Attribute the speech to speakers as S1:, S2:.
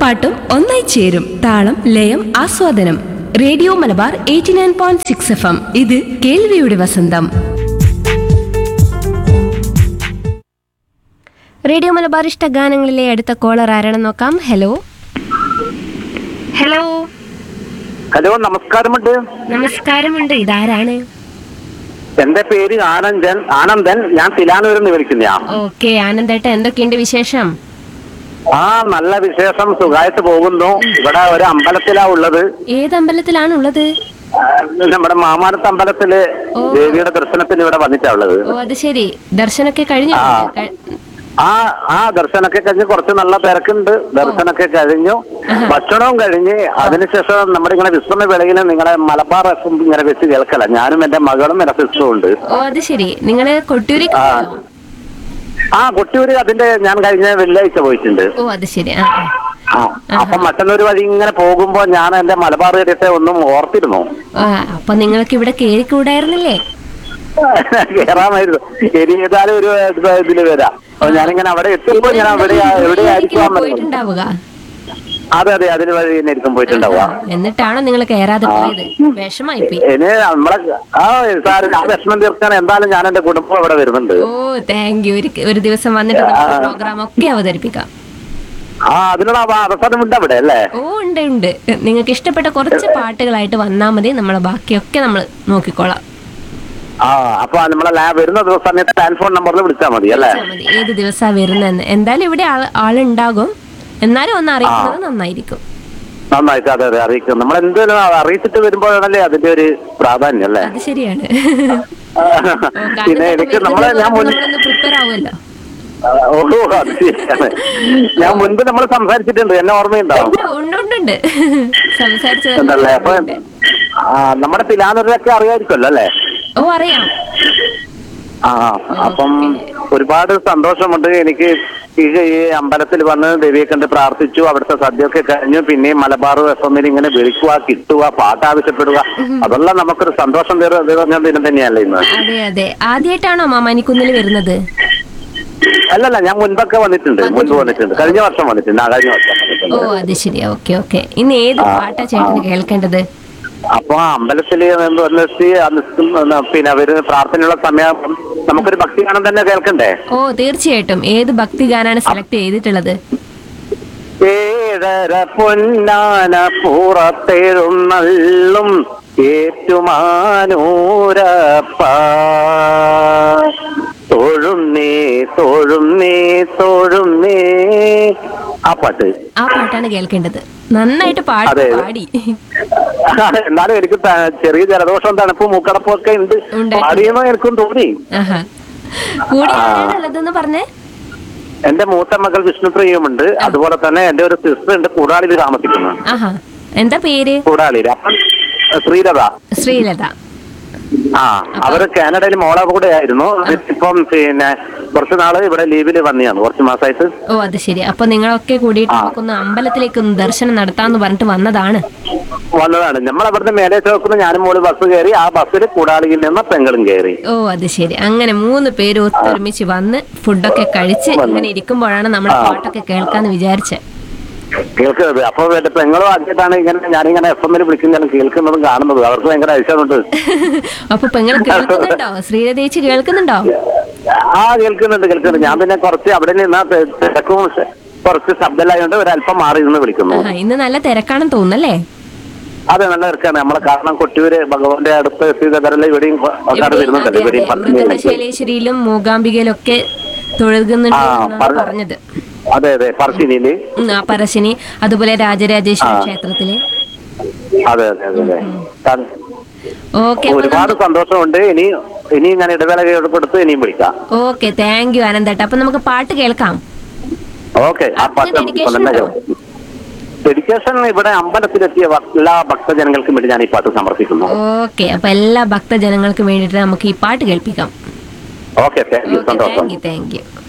S1: പാട്ടും ഒന്നായി ചേരും താളം ലയം ആസ്വാദനം radio Malabar eighty nine point six F M ഇത് കേൾവിയുടെ വസന്തം
S2: റേഡിയോ മലബാർ ഇഷ്ട ഗാനങ്ങളിലെ അടുത്ത കോളർ ആരാണെന്ന് നോക്കാം ഹലോ ഹലോ
S3: ഹലോ നമസ്കാരമുണ്ട്
S2: നമസ്കാരമുണ്ട് ഇതാരാണ്
S3: എന്റെ പേര് ആനന്ദൻ ആനന്ദൻ ഞാൻ തിലാനൂരിൽ നിന്ന് വിളിക്കുന്നയാ
S2: ഓക്കെ ആനന്ദേട്ട എന്തൊക്കെയുണ്ട് വിശേഷം
S3: ആ നല്ല വിശേഷം സുഖമായിട്ട് പോകുന്നു ഇവിടെ ഒരു അമ്പലത്തിലാ ഉള്ളത്
S2: ഏത് അമ്പലത്തിലാണ് ഉള്ളത്
S3: ആ, നമ്മുടെ മാമാനത്ത് അമ്പലത്തില്
S2: ഓ.
S3: ദേവിയുടെ ദർശനത്തിന് ഇവിടെ വന്നിട്ടാ ഉള്ളത്
S2: ഓ അത് ശരി ദർശനമൊക്കെ കഴിഞ്ഞു
S3: ആ.
S2: ക-
S3: ആ ആ ദർശനമൊക്കെ കഴിഞ്ഞ് കുറച്ച് നല്ല തിരക്കുണ്ട് ദർശനമൊക്കെ കഴിഞ്ഞു ഭക്ഷണവും കഴിഞ്ഞ് അതിനുശേഷം നമ്മുടെ ഇങ്ങനെ വിശ്രമ വേളയിൽ നിങ്ങളെ മലബാർ എഫ് എം ഇങ്ങനെ വെച്ച് കേൾക്കല ഞാനും എന്റെ മകളും എന്റെ സിസ്റ്ററും ഉണ്ട്
S2: ഓ അത് ശരി നിങ്ങള് കൊട്ടൂരി
S3: ആ. ആ കൊട്ടിയൂര് അതിന്റെ ഞാൻ കഴിഞ്ഞ വെള്ളിയാഴ്ച പോയിട്ടുണ്ട്
S2: ഓ അത് ശരി ആ ആ.
S3: ആ അപ്പൊ മറ്റന്നൊരു വഴി ഇങ്ങനെ പോകുമ്പോ ഞാൻ എന്റെ മലബാർ ഏരിയത്തെ ഒന്നും ഓർത്തിരുന്നു
S2: ആ, അപ്പൊ നിങ്ങൾക്ക് ഇവിടെ കേറിക്കൂടായിരുന്നില്ലേ
S3: കേറാമായിരുന്നു ഇനി ഏതായാലും ഒരു ഇത് ഇതില് വരാം അപ്പൊ ഞാനിങ്ങനെ അവിടെ എത്തുമ്പോ ഞാൻ അവിടെ എവിടെയായിരിക്കും
S2: പോയിട്ടുണ്ടാവുക
S3: അതെ അതെ അതിന് വഴി തന്നെ ആയിരിക്കും പോയിട്ടുണ്ടാവുക
S2: എന്നിട്ടാണോ നിങ്ങൾ കയറാതെ പോയത് വിഷമായി പോയി
S3: ഇനി നമ്മളെ ആ സാറ് ആ വിഷമം തീർക്കാൻ എന്തായാലും ഞാൻ എന്റെ കുടുംബം ഇവിടെ വരുന്നുണ്ട്
S2: ഓ താങ്ക് യു ഒരു ഒരു ദിവസം വന്നിട്ട് പ്രോഗ്രാം ഒക്കെ അവതരിപ്പിക്കാം
S3: ആ അതിനുള്ള അവ- അവസരമുണ്ട് അവിടെ അല്ലേ
S2: ഓ ഉണ്ട് ഉണ്ട് നിങ്ങൾക്ക് ഇഷ്ടപ്പെട്ട കുറച്ച് പാട്ടുകളായിട്ട് വന്നാൽ മതി നമ്മളെ ബാക്കിയൊക്കെ നമ്മൾ നോക്കിക്കോളാം
S3: ആ അപ്പൊ നമ്മളെ ലാ വരുന്ന ദിവസം സമയത്ത് ടെലിഫോൺ നമ്പറിൽ വിളിച്ചാൽ മതി അല്ലേ
S2: വിളിച്ചാ മതി ഏത് ദിവസമാണ് വരുന്നതെന്ന് എന്തായാലും ഇവിടെ ആള് ആളുണ്ടാകും എന്നാലും ഒന്ന് അറിയിക്കുന്നത് നന്നായിരിക്കും
S3: നന്നായിട്ട് അതെ അതെ അറിയിക്കും നമ്മൾ എന്തെങ്കിലും അറിയിച്ചിട്ട് വരുമ്പോഴാണല്ലേ അതിന്റെ ഒരു പ്രാധാന്യം അല്ലേ
S2: അത് ശരിയാണ്
S3: പിന്നെ എനിക്ക് നമ്മളെ ഞാൻ മുൻ
S2: പ്രിപ്പയർ ആവുമല്ലോ
S3: ഓ അത് ശരിയാണ് ഞാൻ മുൻപ് നമ്മൾ സംസാരിച്ചിട്ടുണ്ട് എന്നെ ഓർമ്മയുണ്ടോ
S2: ഉണ്ട് ഉണ്ട് ഉണ്ട് സംസാരിച്ചത്
S3: ഉണ്ടല്ലേ അപ്പൊ ആ നമ്മുടെ പിലാനൂരിലൊക്കെ അറിയായിരിക്കുമല്ലോ അല്ലേ
S2: ഓ അറിയാം
S3: ആ അപ്പം ഒരുപാട് സന്തോഷമുണ്ട് എനിക്ക് ഈ ഈ അമ്പലത്തിൽ വന്ന് ദേവിയെ കണ്ട് പ്രാർത്ഥിച്ചു അവിടുത്തെ സദ്യയൊക്കെ കഴിഞ്ഞു പിന്നെ മലബാർ എഫ് എമ്മിൽ ഇങ്ങനെ വിളിക്കുക കിട്ടുക പാട്ട് ആവശ്യപ്പെടുക അതെല്ലാം നമുക്കൊരു സന്തോഷം തീർ- തീർന്ന ദിനം തന്നെയല്ലേ ഇന്ന്
S2: അതെ അതെ ആദ്യമായിട്ടാണോ മാമാനിക്കുന്നിൽ വരുന്നത്
S3: അല്ലല്ല ഞാൻ മുൻപൊക്കെ വന്നിട്ടുണ്ട് മുൻപ് വന്നിട്ടുണ്ട് കഴിഞ്ഞ വർഷം വന്നിട്ടുണ്ട് ആ കഴിഞ്ഞ വർഷം
S2: ഓ
S3: വന്നിട്ടുണ്ട്
S2: അത് ശരി ഓക്കെ ഓക്കെ ഇന്ന് ഏത് പാട്ടാ ചേട്ടന് കേൾക്കേണ്ടത്
S3: അപ്പൊ ആ അമ്പലത്തില് വന്നിട്ട് ആ നിൽക്കുന്ന പിന്നെ അവര് പ്രാർത്ഥനയുള്ള സമയം നമുക്കൊരു ഭക്തിഗാനം തന്നെ കേൾക്കണ്ടേ
S2: ഓ തീർച്ചയായിട്ടും ഏത് ഭക്തി ഗാനാണ് സെലക്ട് ചെയ്തിട്ടുള്ളത്
S3: ഏഴര പൊന്നാന പുറത്തെഴുന്നള്ളും ഏറ്റുമാനൂരപ്പ തൊഴുന്നേ തൊഴുന്നേ തൊഴുന്നേ ആ പാട്ട്
S2: ആ പാട്ടാണ് കേൾക്കേണ്ടത് നന്നായിട്ട് പാടി
S3: അതെ.
S2: പാടി
S3: എന്നാലും എനിക്ക് ത- ചെറിയ ജലദോഷം തണുപ്പും മൂക്കടപ്പും ഒക്കെ ഉണ്ട്
S2: ഉണ്ട്.
S3: പാടിയെന്നോ എനിക്കും തോന്നി
S2: ആഹാ കൂടി ആരാണുള്ളതെന്ന് പറഞ്ഞേ
S3: എന്റെ മൂത്ത മകൾ വിഷ്ണുപ്രിയമുണ്ട് അതുപോലെ തന്നെ എന്റെ ഒരു സിസ്റ്റർ ഉണ്ട് കൂടാളിയിൽ താമസിക്കുന്നു
S2: ആഹാ എന്താ പേര്
S3: കൂടാളിയിൽ അപ്പം ശ്രീലത
S2: ശ്രീലത
S3: ആ അവര് കാനഡയിൽ മോളെ കൂടെ ആയിരുന്നു ഇപ്പം പിന്നെ കുറച്ച് നാള് ഇവിടെ ലീവില് വന്നിയാണ് കുറച്ച് മാസമായിട്ട്
S2: ഓ അത് ശരി അപ്പൊ നിങ്ങളൊക്കെ കൂടിയിട്ട് നമുക്കൊന്ന് അമ്പലത്തിലേക്ക് ഒന്ന് ദർശനം നടത്താന്ന് പറഞ്ഞിട്ട് വന്നതാണ്
S3: വന്നതാണ് നമ്മൾ അവിടുന്ന് മേലെ ചോക്കുന്ന ഞാനും മോള് ബസ് കയറി ആ ബസ്സിൽ കൂടാളിയിൽ നിന്ന് പെങ്ങളും കയറി
S2: ഓ അത് ശരി അങ്ങനെ മൂന്ന് പേര് ഒത്തൊരുമിച്ച് വന്ന് ഫുഡൊക്കെ കഴിച്ച് ഇങ്ങനെ ഇരിക്കുമ്പോഴാണ് നമ്മൾ പാട്ടൊക്കെ കേൾക്കാന്ന് വിചാരിച്ചത്
S3: കേൾക്കുന്നത് അപ്പൊ എന്റെ പെങ്ങളും ആദ്യമായിട്ടാണ് ഇങ്ങനെ ഞാനിങ്ങനെ എഫ് എമ്മിൽ വിളിക്കുന്നതും കേൾക്കുന്നതും കാണുന്നത് അവർക്ക് ഭയങ്കര ഐശ്വര്യമുണ്ട്
S2: അപ്പൊ പെങ്ങൾ കേൾക്കുന്നുണ്ടോ ശ്രീലതേച്ചി കേൾക്കുന്നുണ്ടോ
S3: ആ കേൾക്കുന്നുണ്ട് കേൾക്കുന്നുണ്ട് ഞാൻ പിന്നെ കുറച്ച് അവിടെ നിന്ന് തിരക്കും കുറച്ച് ശബ്ദമില്ലായതുകൊണ്ട് ഒരല്പം മാറി നിന്ന് വിളിക്കുന്നു
S2: ആഹാ, ഇന്ന് നല്ല തിരക്കാണെന്ന് തോന്നുന്നല്ലേ
S3: അതെ നല്ല തിരക്കാണ് നമ്മളെ കാരണം കൊട്ടിയൂര് ഭഗവാന്റെ അടുത്ത് എത്തിയതല്ല ഇവിടെയും ആൾക്കാർ
S2: ഇവിടെ-
S3: വരുന്നുണ്ടല്ലോ
S2: അതെ,
S3: ഇവിടെയും
S2: അതെ,
S3: പത്ത്
S2: മൃഗശൈലേശ്വരിയിലും മൂകാംബികയിലും ഒക്കെ തൊഴുകുന്നുണ്ട്
S3: ആ,
S2: എന്നാണ്
S3: പറഞ്ഞ-
S2: പറഞ്ഞത്
S3: അതെ അതെ പറശ്ശിനിയില്
S2: ഉം, ആ പറശ്ശിനി അതുപോലെ രാജരാജേശ്വര ക്ഷേത്രത്തില്
S3: അതെ അതെ അതെ അതെ കാരണം
S2: ഓക്കെ
S3: ഒരുപാട് സന്തോഷമുണ്ട് ഇനി ഇനി ഞാൻ ഇടവേള ഏർപ്പെടുത്ത് ഇനിയും വിളിക്കാം
S2: ഓക്കെ താങ്ക് യു ആനന്ദേട്ട അപ്പൊ നമുക്ക് പാട്ട് കേൾക്കാം
S3: ഓക്കെ ആ പാട്ട്
S2: അതിന് dedication
S3: തന്നെ
S2: ഉണ്ടോ?
S3: ഡെഡിക്കേഷൻ ഇവിടെ അമ്പലത്തിലെത്തിയ ഭ- എല്ലാ ഭക്തജനങ്ങൾക്കും വേണ്ടി ഞാൻ ഈ പാട്ട് സമർപ്പിക്കുന്നു
S2: ഓക്കെ അപ്പൊ എല്ലാ ഭക്തജനങ്ങൾക്കും വേണ്ടിയിട്ട് നമുക്ക് ഈ പാട്ട് കേൾപ്പിക്കാം
S3: ഓക്കെ താങ്ക് യു
S2: ഓക്കെ
S3: സന്തോഷം
S2: താങ്ക് യു താങ്ക് യു